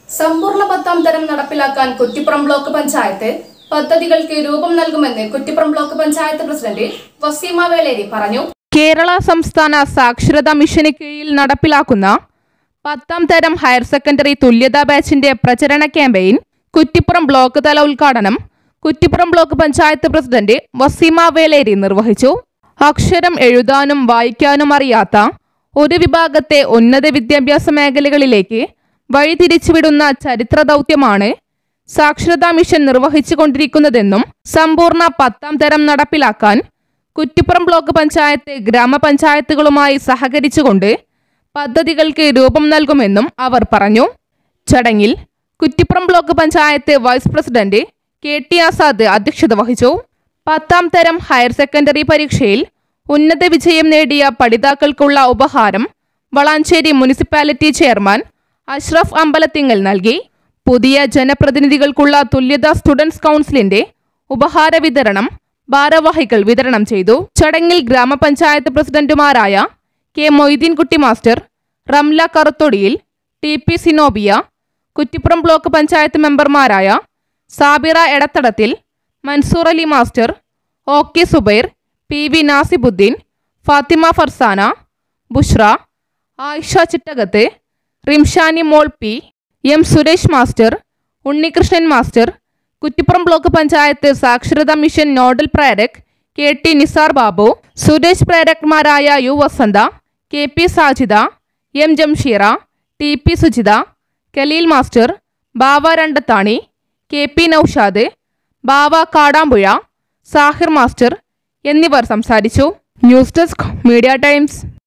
സമ്പൂർണ്ണ പത്താം തരം നടപ്പിലാക്കാൻ കുറ്റിപ്പുറം ബ്ലോക്ക് പഞ്ചായത്ത് പദ്ധതികൾക്ക് രൂപം നൽകുമെന്ന് കുറ്റിപ്പുറം ബ്ലോക്ക് പഞ്ചായത്ത് പ്രസിഡന്റ് വസീമ വേളേരി പറഞ്ഞു കേരള സംസ്ഥാന സാക്ഷരതാ മിഷന് കീഴിൽ നടപ്പിലാക്കുന്ന പത്താം തരം ഹയർ സെക്കൻഡറി തുല്യതാ ബാച്ചിന്റെ പ്രചരണ ക്യാമ്പയിൻ കുറ്റിപ്പുറം ബ്ലോക്ക് തല ഉദ്ഘാടനം കുറ്റിപ്പുറം ബ്ലോക്ക് പഞ്ചായത്ത് പ്രസിഡന്റ് വസീമ വേലേരി നിർവഹിച്ചു അക്ഷരം എഴുതാനും വായിക്കാനും അറിയാത്ത ഒരു വിഭാഗത്തെ ഉന്നത വിദ്യാഭ്യാസ മേഖലകളിലേക്ക് വഴിതിരിച്ചുവിടുന്ന ചരിത്ര ദൗത്യമാണ് സാക്ഷരതാ മിഷൻ നിർവഹിച്ചുകൊണ്ടിരിക്കുന്നതെന്നും സമ്പൂർണ്ണ പത്താം തരം നടപ്പിലാക്കാൻ കുറ്റിപ്പുറം ബ്ലോക്ക് പഞ്ചായത്ത് ഗ്രാമപഞ്ചായത്തുകളുമായി സഹകരിച്ചുകൊണ്ട് പദ്ധതികൾക്ക് രൂപം നൽകുമെന്നും അവർ പറഞ്ഞു ചടങ്ങിൽ Kuttippuram block panchayat vice president K T Azad അധ്യക്ഷത വഹിച്ചു പത്താം തരം ഹയർ സെക്കൻഡറി പരീക്ഷയിൽ ഉന്നത വിജയം നേടിയ പഠിതാക്കൾക്കുള്ള ഉപഹാരം വളാഞ്ചേരി മുനിസിപ്പാലിറ്റി ചെയർമാൻ അഷ്റഫ് അമ്പലത്തിങ്ങൽ നൽകി പുതിയ ജനപ്രതിനിധികൾക്കുള്ള തുല്യതാ സ്റ്റുഡൻസ് കൗൺസിലിന്റെ ഉപഹാര വിതരണം ഭാരവാഹികൾ വിതരണം ചെയ്തു ചടങ്ങിൽ ഗ്രാമപഞ്ചായത്ത് പ്രസിഡന്റുമാരായ K Moideenkutty master Ramla Karuthodiyil T P Zenobia Kuttippuram block panchayat മെമ്പർമാരായ Sabira Edathadathil Mansoor Ali master O K Zubair P V Nasibuddin Fathima Farsana Bushra Ayisha Chittakath Rimshani Mol P M Suresh master Unnikrishnan master Kuttippuram block panchayat സാക്ഷരതാ മിഷൻ നോഡൽ പ്രേരക് കെ ടി നിസാർ ബാബു സുരേഷ് പ്രേരക്മാരായ U Vasantha K P Sajida M Jamsheera T P Sujitha Khaleel master Bava Randathani K P Naushad ബാവ കാടാമ്പുഴ സാഹിർ മാസ്റ്റർ എന്നിവർ സംസാരിച്ചു ന്യൂസ് ഡെസ്ക് മീഡിയ ടൈംസ്